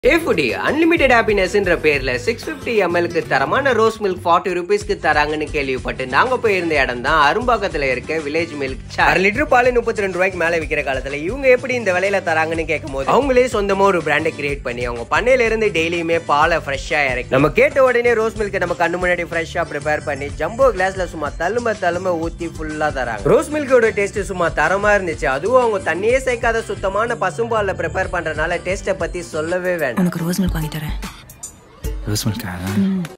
ஏஃபுடி unlimited ஹாப்பினஸ்ன்ற பேர்ல six fifty எம்எல்க்கு தரமான rose milk forty ருபீஸ்க்கு தராங்கன்னு கேள்விப்பட்டு நாங்க போயிருந்த இடம் தான் அரும்பாக்கத்துல இருக்க வில்லேஜ் மில்க் அரை லிட்டர் பால் முப்பத்தி ரெண்டு ரூபாய்க்கு மேல விற்கிற காலத்துல இவங்க எப்படி இந்த விலையில தராங்கன்னு கேட்கும் போது அவங்களே சொந்தமா ஒரு பிராண்டை கிரியேட் பண்ணி அவங்க பண்ணையில இருந்து டெய்லியுமே பாலை ஃப்ரெஷ்ஷா இறக்கி நம்ம கேட்ட உடனே ரோஸ் மில்க் நம்ம கண்ணு முன்னாடி ஃப்ரெஷ்ஷா ப்ரிப்பேர் பண்ணி ஜம்போ கிளாஸ்ல சும்மா தழும தழும ஊத்தி ஃபுல்லா தராங்க ரோஸ் மில்கோட டேஸ்ட் சும்மா தரமா இருந்துச்சு அதுவும் அவங்க தண்ணியே சேர்க்காத சுத்தமான பசும்பால்ல ப்ரிப்பேர் பண்றதுனால டேஸ்ட்டை பத்தி சொல்லவே வேண்டாம் உனக்கு ரோஸ் மில்க் வாங்கி தரேன் ரோஸ் மில்கா